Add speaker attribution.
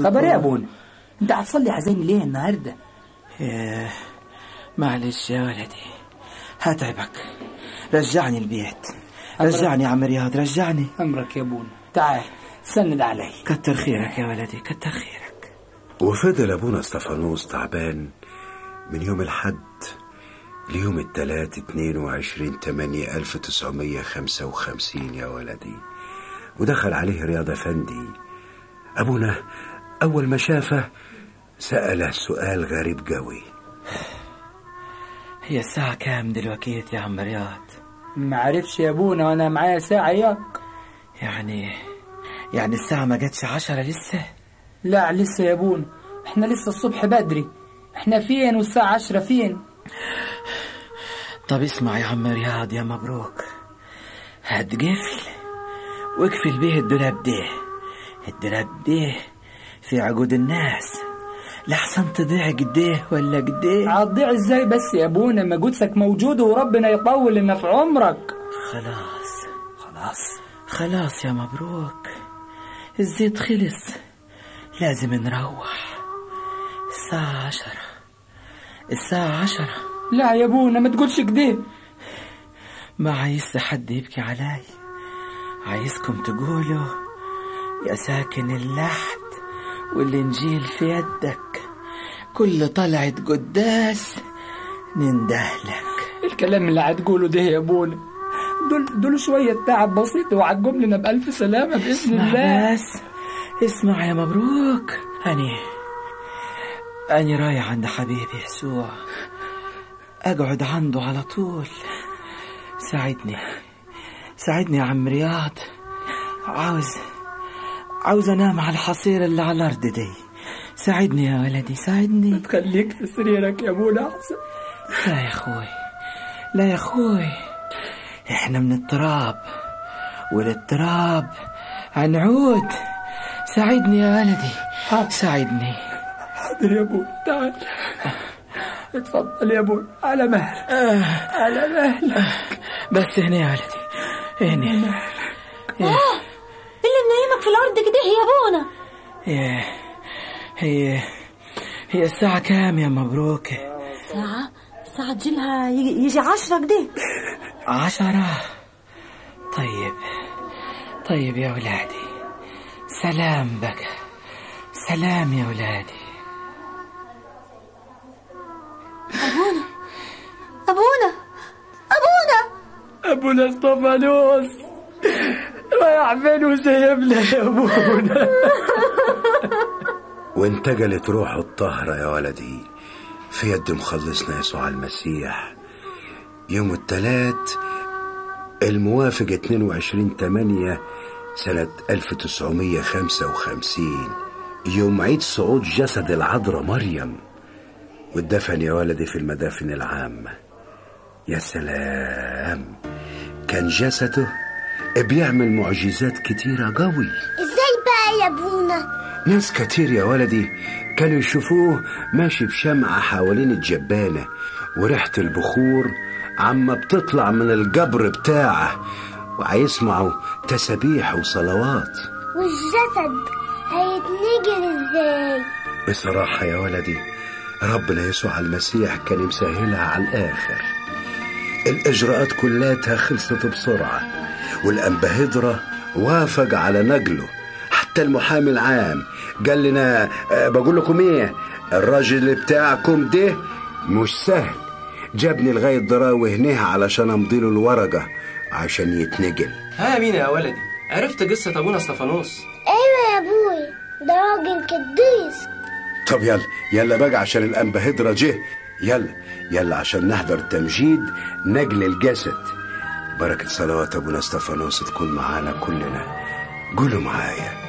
Speaker 1: خبر ايه يا ابونا انت هتصلي حزين ليه النهارده
Speaker 2: إيه، معلش يا ولدي هتعبك رجعني البيت رجعني يا عم رياض رجعني
Speaker 1: امرك يا ابونا تعال سند علي
Speaker 2: كتر خيرك يا ولدي كتر خيرك
Speaker 3: وفضل أبونا استفانوس تعبان من يوم الحد ليوم التلات اتنين وعشرين تمانية ألف تسعمية خمسة وخمسين يا ولدي ودخل عليه رياض أفندي أبونا أول ما شافه سأله سؤال غريب قوي
Speaker 2: هي الساعة كام دلوقتي يا عم رياض
Speaker 1: ما عرفش يا ابونا وانا معايا ساعه ياك
Speaker 2: يعني يعني الساعة ما جاتش عشرة لسه
Speaker 1: لا لسه يا ابونا احنا لسه الصبح بدري احنا فين والساعه عشرة فين
Speaker 2: طب اسمع يا عم رياض يا مبروك هات قفل واقفل بيه الدولاب ده الدولاب ده في عقود الناس لحسن تضيع قديه ولا قديه
Speaker 1: هتضيع ازاي بس يا ابونا ما جودسك موجود وربنا يطول لنا في عمرك
Speaker 2: خلاص خلاص خلاص يا مبروك الزيت خلص لازم نروح الساعة عشرة الساعة عشرة
Speaker 1: لا يا ابونا ما تقولش كده
Speaker 2: ما عايز حد يبكي علي عايزكم تقولوا يا ساكن اللحد والإنجيل في يدك كل طلعت قداس نندهلك
Speaker 1: الكلام اللي هتقوله ده يا ابونا دول دول شويه تعب بسيط وعجب لنا بالف سلامه باذن
Speaker 2: اسمع
Speaker 1: الله
Speaker 2: بس اسمع يا مبروك أني أني رايح عند حبيبي يسوع أقعد عنده على طول ساعدني ساعدني يا عم رياض عاوز عاوز أنام على الحصيرة اللي على الأرض دي ساعدني يا ولدي ساعدني
Speaker 1: خليك في سريرك يا ابونا احسن
Speaker 2: لا يا أخوي لا يا أخوي إحنا من التراب وللتراب هنعود ساعدني يا ولدي ساعدني
Speaker 1: حاضر يا ابونا تعال اتفضل يا ابونا على مهلك على مهلك
Speaker 2: بس هنا يا ولدي هنا
Speaker 4: اللي منيمك في الارض كده يا ابونا
Speaker 2: هي هي هي الساعة كام يا مبروك
Speaker 4: ساعة ساعة جيلها يجي, يجي عشرة كده
Speaker 2: عشرة طيب طيب يا ولادي سلام بقى سلام يا ولادي
Speaker 4: ابونا ابونا ابونا
Speaker 1: ابونا استفانوس رايح فين وسايبنا يا ابونا
Speaker 3: وانتقلت روحه الطاهرة يا ولدي في يد مخلصنا يسوع المسيح يوم الثلاث الموافق 22 8 سنة 1955 يوم عيد صعود جسد العذراء مريم والدفن يا ولدي في المدافن العامة يا سلام كان جسده بيعمل معجزات كتيرة قوي
Speaker 5: ازاي بقى يا ابونا
Speaker 3: ناس كتير يا ولدي كانوا يشوفوه ماشي بشمعة حوالين الجبانة وريحة البخور عما بتطلع من القبر بتاعه وهيسمعوا تسابيح وصلوات
Speaker 5: والجسد هيتنجر ازاي
Speaker 3: بصراحة يا ولدي ربنا يسوع المسيح كان مسهلها على الآخر الإجراءات كلاتها خلصت بسرعة والأنبهدرة وافق على نقله حتى المحامي العام قال لنا آه، بقول لكم ايه الراجل بتاعكم ده مش سهل جابني لغاية دراوي هنا علشان امضي له الورقة عشان يتنقل
Speaker 6: ها مين يا ولدي عرفت قصة أبونا استفانوس
Speaker 5: ايوه يا ابوي ده راجل قديس
Speaker 3: طب يلا يلا بقى عشان الأنبهدرة جه يلا يلا عشان نحضر تمجيد نقل الجسد بركة صلوات أبونا استفانوس تكون معانا كلنا قولوا معايا